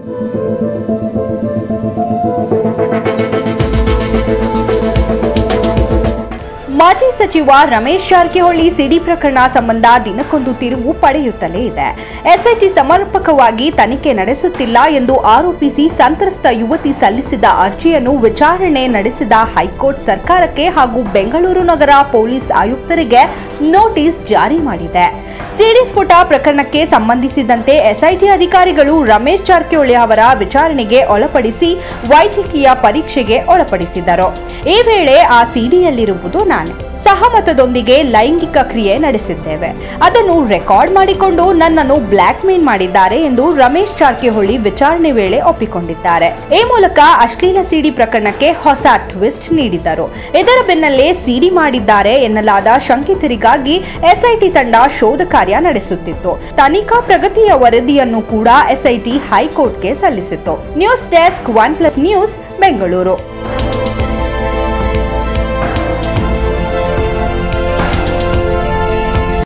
ಮಾಜಿ ಸಚಿವ ರಮೇಶ್ ಜಾರಕಿಹೊಳಿ ಸಿಡಿ ಪ್ರಕರಣ ಸಂಬಂಧ ದಿನಕ್ಕೊಂದು ತಿರುವು ಪಡೆಯುತ್ತಲೇ ಇದೆ ಎಸ್ಐಟಿ ಸಮರ್ಪಕವಾಗಿ ತನಿಖೆ ನಡೆಸುತ್ತಿಲ್ಲ ಎಂದು ಆರೋಪಿಸಿ ಸಂತ್ರಸ್ತ ಯುವತಿ ಸಲ್ಲಿಸಿದ ಅರ್ಜಿಯನ್ನು ವಿಚಾರಣೆ ನಡೆಸಿದ ಹೈಕೋರ್ಟ್ ಸರ್ಕಾರಕ್ಕೆ ಹಾಗೂ ಬೆಂಗಳೂರು ನಗರ ಪೊಲೀಸ್ ಆಯುಕ್ತರಿಗೆ ನೋಟಿಸ್ ಜಾರಿ ಮಾಡಿದೆ ಸಿಡಿ ಸ್ಫೋಟ ಪ್ರಕರಣಕ್ಕೆ ಸಂಬಂಧಿಸಿದಂತೆ ಎಸ್ಐಟಿ ಅಧಿಕಾರಿಗಳು ರಮೇಶ್ ಜಾರಕಿಹೊಳಿ ಅವರ ವಿಚಾರಣೆಗೆ ಒಳಪಡಿಸಿ ವೈದ್ಯಕೀಯ ಪರೀಕ್ಷೆಗೆ ಒಳಪಡಿಸಿದರು ಈ ವೇಳೆ ಆ ಸಿಡಿಯಲ್ಲಿರುವುದು ನಾನೇ ಸಹಮತದೊಂದಿಗೆ ಲೈಂಗಿಕ ಕ್ರಿಯೆ ನಡೆಸಿದ್ದೇವೆ ಅದನ್ನು ರೆಕಾರ್ಡ್ ಮಾಡಿಕೊಂಡು ನನ್ನನ್ನು ಬ್ಲ್ಯಾಕ್ ಮೇಲ್ ಮಾಡಿದ್ದಾರೆ ಎಂದು ರಮೇಶ್ ಜಾರಕಿಹೊಳಿ ವಿಚಾರಣೆ ವೇಳೆ ಒಪ್ಪಿಕೊಂಡಿದ್ದಾರೆ ಈ ಮೂಲಕ ಅಶ್ಲೀಲ ಸಿಡಿ ಪ್ರಕರಣಕ್ಕೆ ಹೊಸ ಟ್ವಿಸ್ಟ್ ನೀಡಿದ್ದರು ಇದರ ಬೆನ್ನಲ್ಲೇ ಸಿಡಿ ಮಾಡಿದ್ದಾರೆ ಎನ್ನಲಾದ ಶಂಕಿತರಿಗಾಗಿ ಎಸ್ಐಟಿ ತಂಡ ಶೋಧ ಕಾರ್ಯ ನಡೆಸುತ್ತಿತ್ತು ತನಿಖಾ ಪ್ರಗತಿಯ ವರದಿಯನ್ನು ಕೂಡ ಎಸ್ಐಟಿ ಹೈಕೋರ್ಟ್ಗೆ ಸಲ್ಲಿಸಿತ್ತು news desk one plus news Bengaluru